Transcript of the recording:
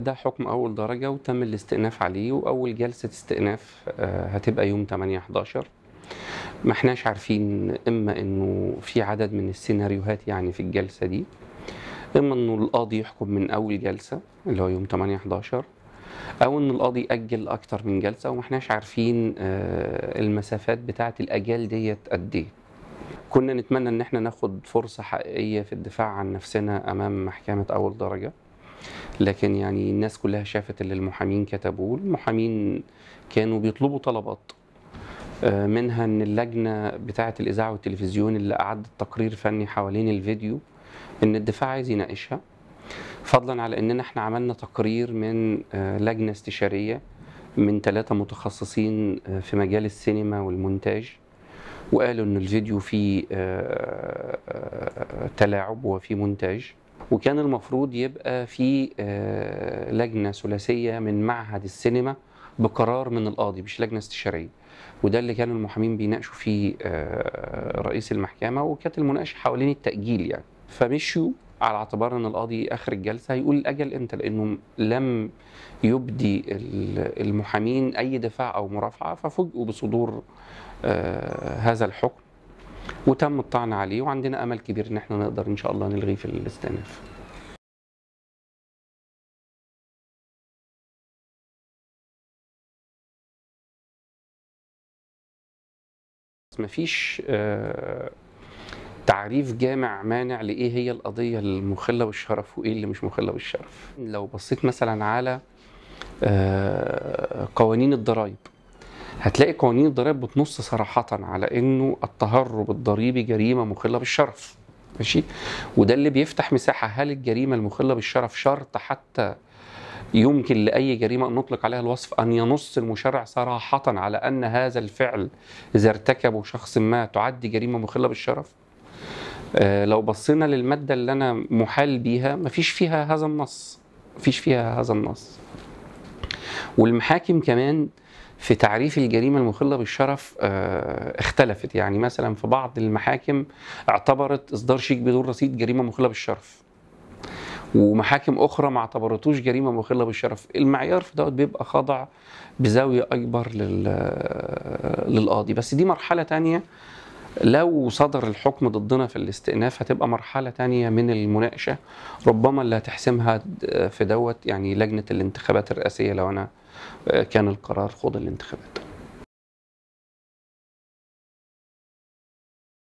ده حكم أول درجة وتم الاستئناف عليه وأول جلسة استئناف آه، هتبقى يوم 8 11 ما احناش عارفين إما إنه في عدد من السيناريوهات يعني في الجلسة دي إما إنه القاضي يحكم من أول جلسة اللي هو يوم 8 11 أو إن القاضي يأجل أكتر من جلسة وما احناش عارفين آه، المسافات بتاعة الأجال ديت قد إيه كنا نتمنى ان احنا ناخد فرصة حقيقية في الدفاع عن نفسنا امام محكمة اول درجة لكن يعني الناس كلها شافت اللي المحامين كتبوه المحامين كانوا بيطلبوا طلبات آه، منها ان اللجنة بتاعة الاذاعة والتلفزيون اللي اعدت تقرير فني حوالين الفيديو ان الدفاع عايز يناقشها فضلا على اننا احنا عملنا تقرير من آه، لجنة استشارية من ثلاثة متخصصين آه، في مجال السينما والمونتاج وقالوا ان الفيديو فيه آه، آه، تلاعب وفيه مونتاج وكان المفروض يبقى في آه، لجنه ثلاثيه من معهد السينما بقرار من القاضي مش لجنه استشاريه وده اللي كانوا المحامين بيناقشوا فيه آه، رئيس المحكمه وكانت المناقشه حوالين التاجيل يعني فمشوا على اعتبار ان القاضي اخر الجلسه هيقول الاجل امتى لانه لم يبدي ال- المحامين اي دفاع او مرافعه ففوجئوا بصدور آه، هذا الحكم وتم الطعن عليه وعندنا امل كبير ان احنا نقدر ان شاء الله نلغيه في الاستئناف مفيش آه، تعريف جامع مانع لايه هي القضيه المخله بالشرف وايه اللي مش مخله بالشرف لو بصيت مثلا على آه، قوانين الضرائب هتلاقي قوانين الضرائب بتنص صراحة على انه التهرب الضريبي جريمة مخلة بالشرف ماشي وده اللي بيفتح مساحة هل الجريمة المخلة بالشرف شرط حتى يمكن لأي جريمة أن نطلق عليها الوصف أن ينص المشرع صراحة على أن هذا الفعل إذا ارتكبه شخص ما تعد جريمة مخلة بالشرف آه لو بصينا للمادة اللي أنا محال بيها مفيش فيها هذا النص مفيش فيها هذا النص والمحاكم كمان في تعريف الجريمة المخلة بالشرف آه، اختلفت يعني مثلا في بعض المحاكم اعتبرت إصدار شيك بدون رصيد جريمة مخلة بالشرف ومحاكم أخرى ما اعتبرتوش جريمة مخلة بالشرف المعيار في دوت بيبقى خاضع بزاوية أكبر لل... للقاضي بس دي مرحلة تانية لو صدر الحكم ضدنا في الاستئناف هتبقى مرحلة تانية من المناقشة ربما اللي هتحسمها في دوت يعني لجنة الانتخابات الرئاسية لو أنا كان القرار خوض الانتخابات